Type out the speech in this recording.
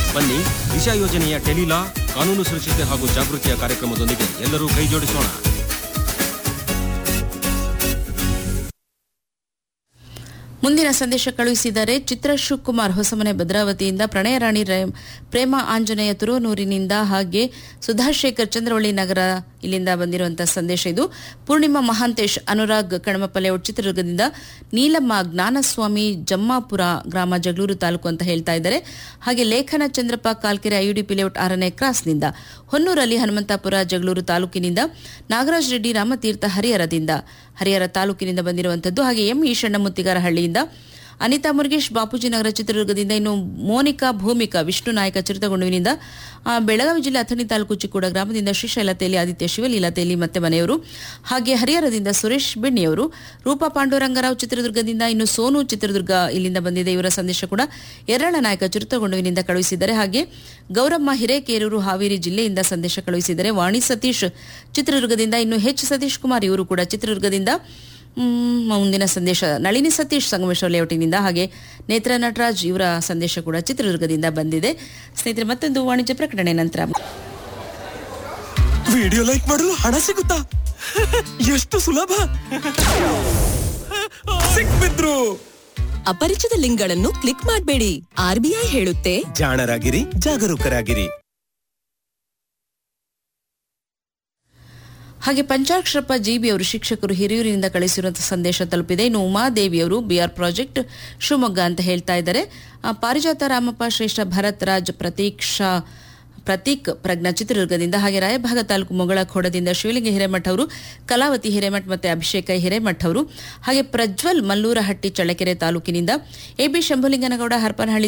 ಬನ್ನಿ ದಿಶಾ ಯೋಜನೆಯ ಟೆಲಿಲಾ ಕಾನೂನು ಸುರಕ್ಷತೆ ಹಾಗೂ ಜಾಗೃತಿಯ ಕಾರ್ಯಕ್ರಮದೊಂದಿಗೆ ಎಲ್ಲರೂ ಕೈ ಜೋಡಿಸೋಣ ಮುಂದಿನ ಸಂದೇಶ ಕಳುಹಿಸಿದ್ದಾರೆ ಚಿತ್ರ ಶಿವಕುಮಾರ್ ಹೊಸಮನೆ ಭದ್ರಾವತಿಯಿಂದ ಪ್ರಣಯ ರಾಣಿ ರೇ- ಪ್ರೇಮ ಆಂಜನೇಯ ತುರುವನೂರಿನಿಂದ ಹಾಗೆ ಸುಧಾಶೇಖರ್ ಚಂದ್ರವಳ್ಳಿ ನಗರ ಇಲ್ಲಿಂದ ಬಂದಿರುವಂತಹ ಸಂದೇಶ ಇದು ಪೂರ್ಣಿಮಾ ಮಹಾಂತೇಶ್ ಅನುರಾಗ್ ಕಣಮಪಲ್ಲೆ ಚಿತ್ರದುರ್ಗದಿಂದ ನೀಲಮ್ಮ ಜ್ಞಾನಸ್ವಾಮಿ ಜಮ್ಮಾಪುರ ಗ್ರಾಮ ಜಗಳೂರು ತಾಲೂಕು ಅಂತ ಹೇಳ್ತಾ ಇದ್ದಾರೆ ಹಾಗೆ ಲೇಖನ ಚಂದ್ರಪ್ಪ ಕಾಲ್ಕೆರೆ ಐಯುಡಿಪಿ ಲೇಔಟ್ ಆರನೇ ಕ್ರಾಸ್ನಿಂದ ಹೊನ್ನೂರಲ್ಲಿ ಹನುಮಂತಾಪುರ ಜಗಳೂರು ತಾಲೂಕಿನಿಂದ ನಾಗರಾಜ್ ರೆಡ್ಡಿ ರಾಮತೀರ್ಥ ಹರಿಹರದಿಂದ ಹರಿಹರ ತಾಲೂಕಿನಿಂದ ಬಂದಿರುವಂತದ್ದು ಹಾಗೆ ಎಂ ಈಶಣ್ಣ ಮುತ್ತಿಗಾರಹಳ್ಳಿಯಿಂದ ಅನಿತಾ ಮುರುಗೇಶ್ ಬಾಪೂಜಿ ನಗರ ಚಿತ್ರದುರ್ಗದಿಂದ ಇನ್ನು ಮೋನಿಕಾ ಭೂಮಿಕಾ ವಿಷ್ಣು ನಾಯಕ ಚಿರತಗೊಂಡುವಿನಿಂದ ಆ, ಬೆಳಗಾವಿ ಜಿಲ್ಲೆ ಅಥಣಿ ತಾಲೂಕು ಚಿಕ್ಕೂಡ ಗ್ರಾಮದಿಂದ ಶ್ರೀಶೈಲತೆಯಲ್ಲಿ ಆದಿತ್ಯ ಶಿವಲೀಲತೆಯಲ್ಲಿ ಮತ್ತೆ ಮನೆಯವರು ಹಾಗೆ ಹರಿಹರದಿಂದ ಸುರೇಶ್ ಬೆಣ್ಣಿಯವರು ರೂಪಾ ಪಾಂಡುರಂಗರಾವ್ ಚಿತ್ರದುರ್ಗದಿಂದ ಇನ್ನು ಸೋನು ಚಿತ್ರದುರ್ಗ ಇಲ್ಲಿಂದ ಬಂದಿದೆ ಇವರ ಸಂದೇಶ ಕೂಡ ಎರಳ ನಾಯಕ ಚಿರತಗೊಂಡುವಿನಿಂದ ಕಳುಹಿಸಿದ್ದಾರೆ ಹಾಗೆ ಗೌರಮ್ಮ ಹಿರೇಕೇರೂರು ಹಾವೇರಿ ಜಿಲ್ಲೆಯಿಂದ ಸಂದೇಶ ಕಳುಹಿಸಿದ್ದಾರೆ ವಾಣಿ ಸತೀಶ್ ಚಿತ್ರದುರ್ಗದಿಂದ ಇನ್ನು ಎಚ್ ಸತೀಶ್ ಕುಮಾರ್ ಇವರು ಕೂಡ ಚಿತ್ರದುರ್ಗದಿಂದ ಮ್, ಮುಂದಿನ ಸಂದೇಶ ನಳಿನಿ ಸತೀಶ್ ಸಂಗಮೇಶ್ವರ ಲೇಔಟಿನಿಂದ ಹಾಗೆ ನೇತ್ರ ನಟರಾಜ್ ಇವರ ಸಂದೇಶ ಕೂಡ ಚಿತ್ರದುರ್ಗದಿಂದ ಬಂದಿದೆ ಸ್ನೇಹಿತರೆ ಮತ್ತೊಂದು ವಾಣಿಜ್ಯ ಪ್ರಕಟಣೆ ನಂತರ ವಿಡಿಯೋ ಲೈಕ್ ಮಾಡಲು ಹಣ ಸಿಗುತ್ತಾ ಎಷ್ಟು ಸುಲಭ ಸಿಕ್ಬಿದ್ರು ಅಪರಿಚಿತ ಲಿಂಕ್ಗಳನ್ನು ಕ್ಲಿಕ್ ಮಾಡಬೇಡಿ ಆರ್ಬಿಐ ಹೇಳುತ್ತೆ ಜಾಣರಾಗಿರಿ ಜಾಗರೂಕರಾಗಿರಿ ಹಾಗೆ ಪಂಚಾಕ್ಷರಪ್ಪ ಜಿಬಿ ಅವರು ಶಿಕ್ಷಕರು ಹಿರಿಯೂರಿನಿಂದ ಕಳಿಸಿರುವಂತಹ ಸಂದೇಶ ತಲುಪಿದೆ ಇನ್ನು ಉಮಾದೇವಿ ಅವರು ಬಿಆರ್ ಪ್ರಾಜೆಕ್ಟ್ ಶಿವಮೊಗ್ಗ ಅಂತ ಹೇಳ್ತಾ ಇದ್ದಾರೆ ಆ, ಪಾರಿಜಾತ ರಾಮಪ್ಪ ಶ್ರೇಷ್ಠ ಭರತ್ ರಾಜ್ ಪ್ರತೀಕ್ಷಾ ಪ್ರತೀಕ್ ಪ್ರಜ್ಞಾ ಚಿತ್ರದುರ್ಗದಿಂದ ಹಾಗೆ ರಾಯಭಾಗ ತಾಲೂಕು ಮೊಗಳಖೋಡದಿಂದ ಶಿವಲಿಂಗ ಹಿರೇಮಠ್ ಅವರು ಕಲಾವತಿ ಹಿರೇಮಠ್ ಮತ್ತೆ ಅಭಿಷೇಕ ಹಿರೇಮಠ್ ಅವರು ಹಾಗೆ ಪ್ರಜ್ವಲ್ ಮಲ್ಲೂರಹಟ್ಟಿ ಚಳ್ಳಕೆರೆ ತಾಲೂಕಿನಿಂದ ಎಬಿ ಶಂಭುಲಿಂಗನಗೌಡ ಹರಪನಹಳ್ಳಿ